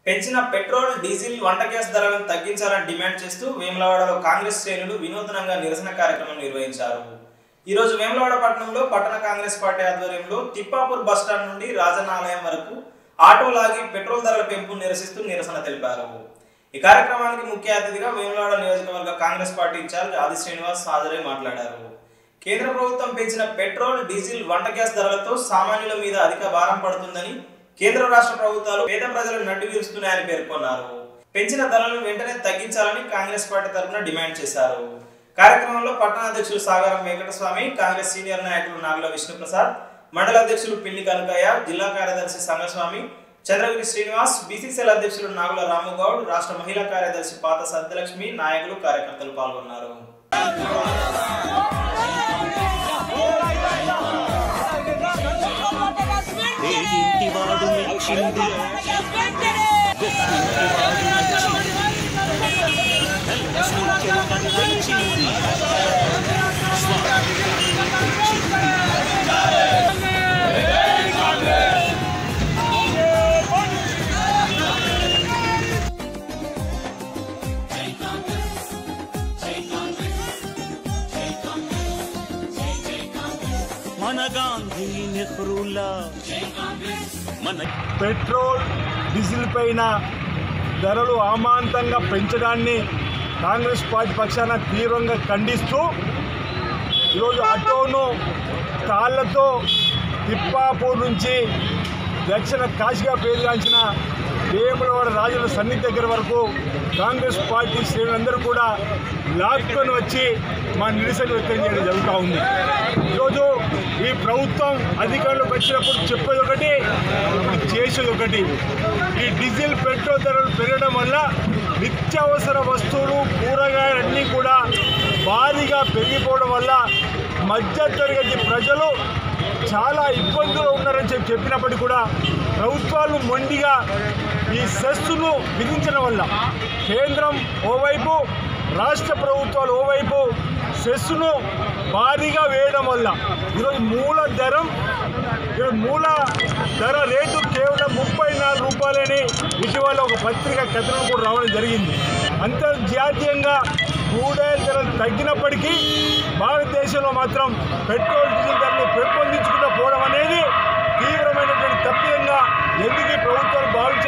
పెంచిన petrol diesel వంట gas ధరలను తగ్గించాలని డిమాండ్ చేస్తూ వేములవాడలో కాంగ్రెస్ శ్రేణులు వినూత్నంగా నిరసన కార్యక్రమం నిర్వహించారు ఈ రోజు వేములవాడ పట్టణంలో పట్టణ కాంగ్రెస్ పార్టీ ఆధ్వర్యంలో తిప్పాపూర్ బస్టాండ్ నుండి రాజన్న ఆలయం వరకు ఆటో లాగి పెట్రోల్ ధరల పెంపు నిరసిస్తూ నిరసన తెలిపారు ఈ కార్యక్రమానికి ముఖ్య అతిథిగా వేములవాడ నియోజకవర్గ కాంగ్రెస్ పార్టీ ఇన్ఛార్జ్ ఆది శ్రీనివాస్ హాజరై మాట్లాడారు కేంద్ర ప్రభుత్వం పెంచిన పెట్రోల్ డీజిల్ వంట గ్యాస్ ధరలతో సామాన్యుల మీద అధిక భారం పడుతుందని కేంద్ర రాష్ట్ర ప్రభుత్వాలు పేద ప్రజలను నడ్డు విరుస్తున్నాయని పేర్కొన్నారు పెంచిన ధరలను వెంటనే తగ్గించాలని కాంగ్రెస్ పార్టీ తరఫున డిమాండ్ చేశారు కార్యక్రమంలో పట్టణ అధ్యక్షులు సాగరం వెంకటస్వామి కాంగ్రెస్ సీనియర్ నాయకులు నాగుల విష్ణుప్రసాద్ మండల అధ్యక్షులు పిల్లి కనకయ్య జిల్లా కార్యదర్శి సంగస్వామి చంద్రగిరి శ్రీనివాస్ బీసీసీఎల్ అధ్యక్షులు నాగుల రాముగౌడ్ రాష్ట్ర మహిళా కార్యదర్శి పాత సత్యలక్ష్మి నాయకులు కార్యకర్తలు పాల్గొన్నారు పేదింటి వాడు మెచ్చింది గొప్పింటి వాడు నచ్చింది నల్ల సంఖ్యలు కనిపించింది స్వాతంత్ర్యం తెచ్చింది మన గాంధీ నెహ్రూలా మన పెట్రోల్ డీజిల్ పైన ధరలు అమాంతంగా పెంచడాన్ని కాంగ్రెస్ పార్టీ పక్షాన తీవ్రంగా ఖండిస్తూ ఈరోజు ఆటోను తాళ్లతో తిప్పాపూర్ నుంచి దక్షిణ కాశీగా పేరుగాంచిన వేములవాడ రాజుల సన్నిధి దగ్గర వరకు కాంగ్రెస్ పార్టీ శ్రేణులందరూ కూడా లాక్కొని వచ్చి మా నిరసన వ్యక్తం చేయడం జరుగుతూ ఉంది ఈరోజు ఈ ప్రభుత్వం అధికారంలోకి వచ్చినప్పుడు చెప్పేది ఒకటి ఇప్పుడు చేసేది ఒకటి ఈ డీజిల్ పెట్రోల్ ధరలు పెరగడం వల్ల నిత్యావసర వస్తువులు కూరగాయలన్నీ కూడా భారీగా పెరిగిపోవడం వల్ల మధ్యతరగతి ప్రజలు చాలా ఇబ్బందులు ఉన్నారని చెప్పి చెప్పినప్పటికీ కూడా ప్రభుత్వాలు మొండిగా ఈ సెస్సును విధించడం వల్ల కేంద్రం ఓవైపు రాష్ట్ర ప్రభుత్వాలు ఓవైపు సెస్సును భారీగా వేయడం వల్ల ఈరోజు మూల ధరం ఈరోజు మూల ధర రేటు కేవలం ముప్పై నాలుగు రూపాయలని ఇటీవల ఒక పత్రిక కథనం కూడా రావడం జరిగింది అంతర్జాతీయంగా క్రూడాయిల్ ధరలు తగ్గినప్పటికీ భారతదేశంలో మాత్రం పెట్రోల్ డీజిల్ ధరలు పెంపొందించుకుంటూ పోవడం అనేది తీవ్రమైనటువంటి తప్పిదంగా ఎందుకు ఈ ప్రభుత్వాలు భావించ